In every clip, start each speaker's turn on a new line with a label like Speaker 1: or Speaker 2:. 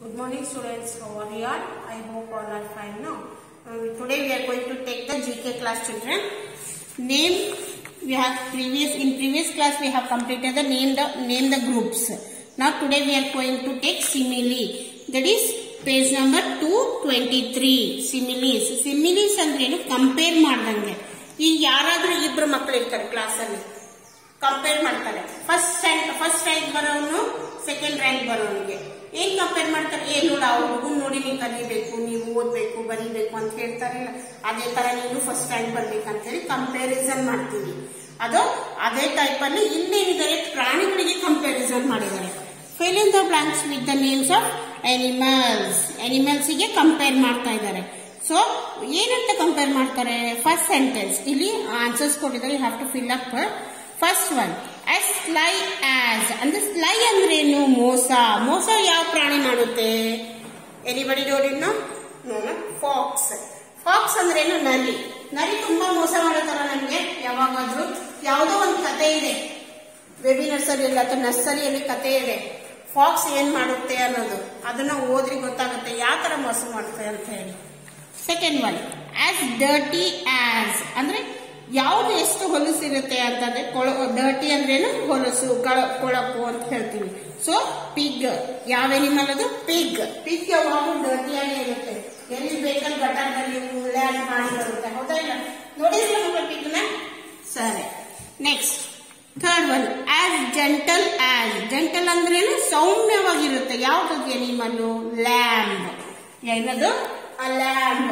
Speaker 1: Good morning students, how are you all? I hope all are fine now. Uh, today we are going to take the GK class children. Name, we have previous, in previous class we have completed the name the, name the groups. Now today we are going to take simile. That is page number 223. Similes. Similes ಅಂದ್ರೆ ಏನು compare ಮಾಡ್ದಂಗೆ ಈಗ ಯಾರಾದ್ರೂ ಇಬ್ರು ಮಕ್ಕಳು ಇರ್ತಾರೆ ಕ್ಲಾಸಲ್ಲಿ compare ಮಾಡ್ತಾರೆ ಫಸ್ಟ್ ರ್ಯಾಂಕ್ ಫಸ್ಟ್ ರ್ಯಾಂಕ್ ಬರೋನು ಸೆಕೆಂಡ್ ರ್ಯಾಂಕ್ ಬರೋನಿಗೆ ಏನ್ ಕಂಪೇರ್ ಮಾಡ್ತಾರೆ ಏ ನೋಡ ಆ ಹುಡುಗನ್ ನೋಡಿ ನೀವು ಕಲಿಬೇಕು ನೀವು ಓದ್ಬೇಕು ಬರೀಬೇಕು ಅಂತ ಹೇಳ್ತಾರೆ ಅದೇ ತರ ನೀನು ಫಸ್ಟ್ ರ್ಯಾಂಕ್ ಬರ್ಬೇಕಂತ ಹೇಳಿ ಕಂಪ್ಯಾರಿಸನ್ ಮಾಡ್ತೀವಿ ಅದು ಅದೇ ಟೈಪ್ ಅಲ್ಲಿ ಇಲ್ಲೇನಿದ್ದಾರೆ ಪ್ರಾಣಿಗಳಿಗೆ ಕಂಪ್ಯಾರಿಸನ್ ಮಾಡಿದ್ದಾರೆ fill in the blanks with the names of animals animals ಗೆ ಕಂಪೇರ್ ಮಾಡ್ತಾ ಇದ್ದಾರೆ ಸೊ ಏನಂತ ಕಂಪೇರ್ ಮಾಡ್ತಾರೆ ಫಸ್ಟ್ ಸೆಂಟೆನ್ಸ್ ಇಲ್ಲಿ ಆನ್ಸರ್ಸ್ ಕೊಟ್ಟಿದ್ದಾರೆ you have to fill up first one as sly as ಅಂದ್ರೆ ಸ್ಲೈ ಅಂದ್ರೆ ಏನು ಮೋಸ ಮೋಸ ಯಾವ ಪ್ರಾಣಿ ಮಾಡುತ್ತೆ ಎನಿಬಡಿ ನೋಡಿನ ಫಾಕ್ಸ್ ಫಾಕ್ಸ್ ಅಂದ್ರೆ ಏನು ನರಿ ನರಿ ತುಂಬಾ ಮೋಸ ಮಾಡುತ್ತಾರ ನಮ್ಗೆ ಯಾವಾಗಾದ್ರೂ ಯಾವುದೋ ಒಂದು ಕತೆ ಇದೆ ಬೇಬಿ ನರ್ಸರಿಯಲ್ಲಿ ಅಥವಾ ನರ್ಸರಿಯಲ್ಲಿ ಕತೆ ಇದೆ ಫಾಕ್ಸ್ ಏನ್ ಮಾಡುತ್ತೆ ಅನ್ನೋದು ಅದನ್ನ ಓದ್ರಿ ಗೊತ್ತಾಗುತ್ತೆ ಯಾವ ತರ ಮೋಸ ಮಾಡುತ್ತೆ ಅಂತ ಹೇಳಿ second one as dirty as ಅಂದ್ರೆ ಯಾವ್ದು ಎಷ್ಟು ಹೊಲಸಿರುತ್ತೆ ಅಂತಂದ್ರೆ ಕೊಳ ಡರ್ಟಿ ಅಂದ್ರೇನು ಹೊಲಸು ಕಳ ಕೊಳಕು ಅಂತ ಹೇಳ್ತೀವಿ ಸೊ ಪಿಗ್ ಯಾವ ಎನಿಮಲ್ ಅದು ಪಿಗ್ ಪಿಗ್ ಯಾವಾಗಲೂ ಡರ್ಟಿ ಆಗಿ ಇರುತ್ತೆ ಎಲ್ಲಿ ಬೇಕಲ್ಲಿ ಗಟಾರದಲ್ಲಿ ಉಳ್ಳಾಡಿ ಮಾಡಿ ಬರುತ್ತೆ ಹೌದಾ ಇಲ್ಲ ನೋಡಿದ್ರೆ ಮಕ್ಕಳ ಪಿಗ್ನ ಸರಿ next third one as gentle as gentle ಅಂದ್ರೇನು ಸೌಮ್ಯವಾಗಿರುತ್ತೆ ಯಾವ್ದು ಎನಿಮಲ್ಲು ಲ್ಯಾಂಬ್ ಏನದು a lamb.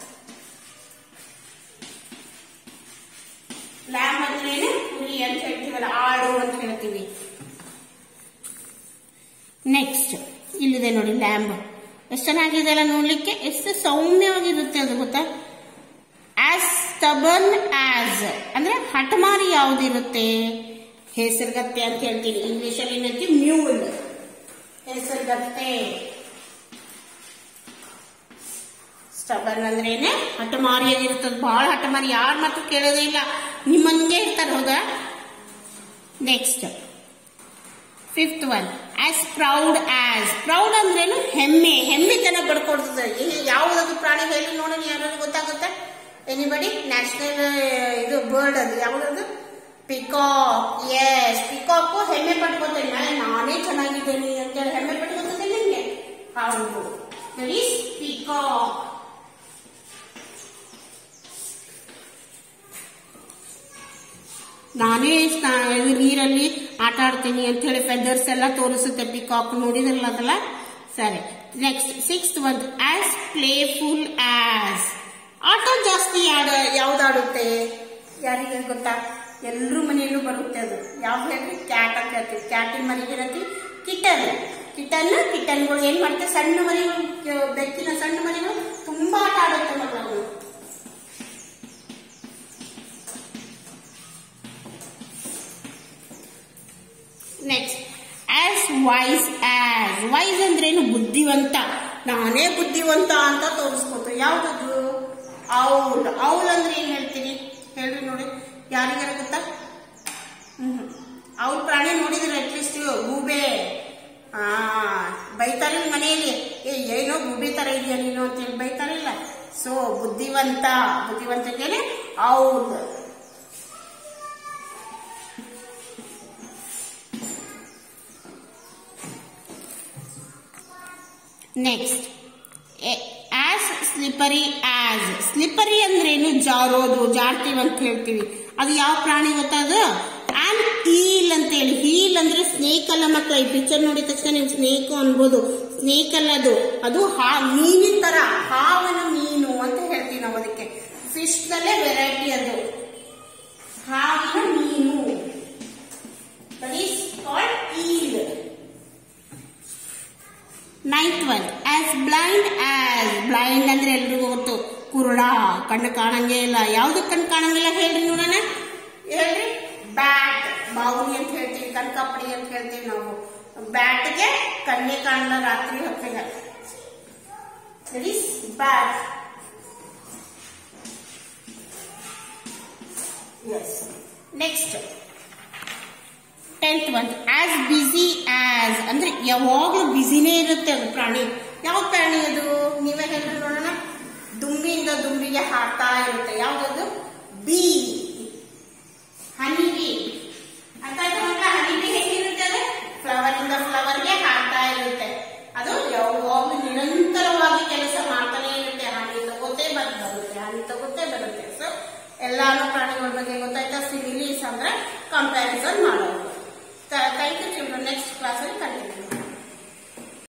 Speaker 1: ಲ್ಯಾಂಬ್ ಅಂದ್ರೆ ಏನು ಕುರಿ ಅಂತ ಹೇಳ್ತೀವಲ್ಲ ಆಡು ಅಂತ ಹೇಳ್ತೀವಿ ನೆಕ್ಸ್ಟ್ ಇಲ್ಲಿದೆ ನೋಡಿ ಲ್ಯಾಂಬ್ ಎಷ್ಟು ಚೆನ್ನಾಗಿದೆ ಅಲ್ಲ ನೋಡ್ಲಿಕ್ಕೆ ಎಷ್ಟು ಸೌಮ್ಯವಾಗಿರುತ್ತೆ ಅದು ಗೊತ್ತಾ ಆಸ್ ಸ್ಟಬನ್ ಆಸ್ ಅಂದ್ರೆ ಹಠಮಾರಿ ಯಾವ್ದಿರುತ್ತೆ ಹೆಸರುಗತ್ತೆ ಅಂತ ಹೇಳ್ತೀವಿ ಇಂಗ್ಲಿಷ್ ಅಲ್ಲಿ ಏನಂತೀವಿ ಮ್ಯೂಲ್ ಹೆಸರುಗತ್ತೆ ಸ್ಟಬನ್ ಅಂದ್ರೆ ಏನೇ ಹಠಮಾರಿಯಾಗಿರ್ತದೆ ಬಹಳ ಹಠಮಾರಿ ಯಾರ ಮಾತು ಕೇಳೋದೇ ಇಲ್ಲ ನಿಮ್ಮಂಗೆ ಇರ್ತಾರೆ ಹೌದಾ next fifth one as proud as proud ಅಂದ್ರೇನು ಹೆಮ್ಮೆ ಹೆಮ್ಮೆತನ ಪಡ್ಕೊಡ್ತದೆ ಯಾವುದಾದ್ರು ಪ್ರಾಣಿ ಹೇಳಿ ನೋಡೋಣ ಯಾರು ಗೊತ್ತಾಗುತ್ತೆ ಎನಿಬಡಿ ನ್ಯಾಷನಲ್ ಇದು ಬರ್ಡ್ ಅದು ಯಾವುದದು ಪಿಕಾಕ್ ಎಸ್ ಪಿಕಾಕು ಹೆಮ್ಮೆ ಪಟ್ಕೋತೇನೆ ನಾನೇ ಚೆನ್ನಾಗಿದ್ದೇನೆ ಅಂತೇಳಿ ಹೆಮ್ಮೆ ಪಟ್ಕೋತದೆ ನಿಮ್ಗೆ ಹೌದು ದಟ್ ಈಸ್ ಪಿಕಾಕ್ ನಾನೇ ನೀರಲ್ಲಿ ಆಟ ಆಡ್ತೀನಿ ಅಂತ ಹೇಳಿ ಫೆದರ್ಸ್ ಎಲ್ಲ ತೋರಿಸುತ್ತೆ ಪಿಕಾಕ್ ನೋಡಿದ್ರಲ್ಲ ಅದಲ್ಲ ಸರಿ ನೆಕ್ಸ್ಟ್ ಸಿಕ್ಸ್ತ್ ಒಂದು ಆಸ್ ಪ್ಲೇಫುಲ್ ಆಸ್ ಆಟ ಜಾಸ್ತಿ ಆಡ ಯಾವ್ದಾಡುತ್ತೆ ಯಾರಿಗೆ ಗೊತ್ತಾ ಎಲ್ರೂ ಮನೆಯಲ್ಲೂ ಬರುತ್ತೆ ಅದು ಯಾವ್ದು ಹೇಳ್ರಿ ಕ್ಯಾಟ್ ಅಂತ ಹೇಳ್ತೀವಿ ಕ್ಯಾಟಿನ ಮನೆಗೆ ಇರತ್ತಿ ಕಿಟನ್ ಕಿಟನ್ ಕಿಟನ್ಗಳು ಏನ್ ಮಾಡ್ತಾರೆ ಸಣ್ಣ ಮರಿಗಳು ಬೆಕ್ಕಿನ ಸಣ್ಣ ಮರಿಗಳು ತುಂಬಾ ಆಟ ಆಡುತ್ತೆ ಮಕ್ಕಳು next as wise as wise ಅಂದ್ರೇನು ಬುದ್ಧಿವಂತ ನಾನೇ ಬುದ್ಧಿವಂತ ಅಂತ ತೋರಿಸ್ಕೊತು ಯಾವ್ದದು ಔಲ್ ಔಲ್ ಅಂದ್ರೆ ಏನ್ ಹೇಳ್ತೀರಿ ಹೇಳ್ರಿ ನೋಡಿ ಯಾರಿಗಾರ ಗೊತ್ತಾ ಹ್ಮ್ ಅವ್ರ ಪ್ರಾಣಿ ನೋಡಿದ್ರೆ ಅಟ್ಲೀಸ್ಟ್ ಗೂಬೆ ಆ ಬೈತಾರೆ ಮನೆಯಲ್ಲಿ ಏ ಏನೋ ಗೂಬೆ ತರ ಇದೆಯಾ ನೀನು ಅಂತ ಹೇಳಿ ಬೈತಾರಿಲ್ಲ ಸೊ ಬುದ್ಧಿವಂತ ಬುದ್ಧಿವಂತಕ್ಕೇನೆ owl next as slippery as slippery ಅಂದ್ರೇನು ಜಾರೋದು ಜಾರ್ತೀವಿ ಅಂತ ಹೇಳ್ತೀವಿ ಅದು ಯಾವ ಪ್ರಾಣಿ ಗೊತ್ತದು ಆನ್ ಹೀಲ್ ಅಂತ ಹೇಳಿ ಹೀಲ್ ಅಂದ್ರೆ ಸ್ನೇಕ್ ಅಲ್ಲ ಮಕ್ಕಳ ಈ ಪಿಕ್ಚರ್ ನೋಡಿದ ತಕ್ಷಣ ನೀವು ಸ್ನೇಕ್ ಅನ್ಬೋದು ಸ್ನೇಕ್ ಅಲ್ಲ ಅದು ಅದು ಹಾ ಮೀನಿನ ತರ ಹಾವನ ಮೀನು ಅಂತ ಹೇಳ್ತೀವಿ ನಾವು ಅದಕ್ಕೆ ಫಿಶ್ ನಲ್ಲೇ ವೆರೈಟಿ ಅದು ಹಾವಿನ ಮೀನು that is called eel ninth one as blind as blind ಅಂದ್ರೆ ಎಲ್ರಿಗೂ ಗೊತ್ತು ಕುರುಡ ಕಣ್ಣು ಕಾಣಂಗೇ ಇಲ್ಲ ಯಾವ್ದು ಕಣ್ಣು ಕಾಣಂಗಿಲ್ಲ ಹೇಳ್ರಿ ನೋಡೋಣ ಹೇಳ್ರಿ ಬ್ಯಾಟ್ ಬಾವುಲಿ ಅಂತ ಹೇಳ್ತೀವಿ ಕಣ್ಕಾಪಡಿ ಅಂತ ಹೇಳ್ತೀವಿ ನಾವು ಬ್ಯಾಟ್ಗೆ ಕಣ್ಣೆ ಕಾಣಲ್ಲ ರಾತ್ರಿ ಹೊತ್ತಿಗೆ ಬ್ಯಾಟ್ ಎಸ್ ನೆಕ್ಸ್ಟ್ ಟೆಂತ್ ಬಂತು ಆಸ್ ಬಿಸಿ ಆಸ್ ಅಂದ್ರೆ ಯಾವಾಗಲೂ ಬಿಸಿನೇ ಇರುತ್ತೆ ಅದು ಪ್ರಾಣಿ ಯಾವ ಪ್ರಾಣಿ ಅದು ನೀವೇ ಹೇಳಿ ನೋಡೋಣ ದುಂಬಿಯಿಂದ ದುಂಬಿಗೆ ಹಾಡ್ತಾ ಇರುತ್ತೆ ಯಾವ್ದದು ಬಿ ಹನಿ ಬಿ ಅರ್ಥ ಆಯ್ತಾ ಮಕ್ಕಳ ಹನಿ ಬಿ ಹೇಗಿರುತ್ತೆ ಅದು ಫ್ಲವರ್ ಇಂದ ಫ್ಲವರ್ಗೆ ಹಾಡ್ತಾ ಇರುತ್ತೆ ಅದು ಯಾವಾಗಲೂ ನಿರಂತರವಾಗಿ ಕೆಲಸ ಮಾಡ್ತಾನೆ ಇರುತ್ತೆ ಹನಿ ತಗೋತೆ ಬಂದ್ ಬರುತ್ತೆ ಹನಿ ತಗೋತೆ ಬರುತ್ತೆ ಸೊ ಎಲ್ಲಾನು ಪ್ರಾಣಿಗಳ ಬಗ್ಗೆ ಗೊತ್ತಾಯ್ತಾ ಸಿಮಿಲೀಸ್ ಅಂದ್ರೆ ಕಂಪ್ಯಾರಿಸನ್ ಮಾಡೋದು ಥ್ಯಾಂಕ್ ಯು ಚಿಲ್ಡ್ರನ್ ನೆಕ್ಸ್ಟ್ ಕ್ಲಾಸಲ್ಲಿ ಕಂಟಿನ್ಯೂ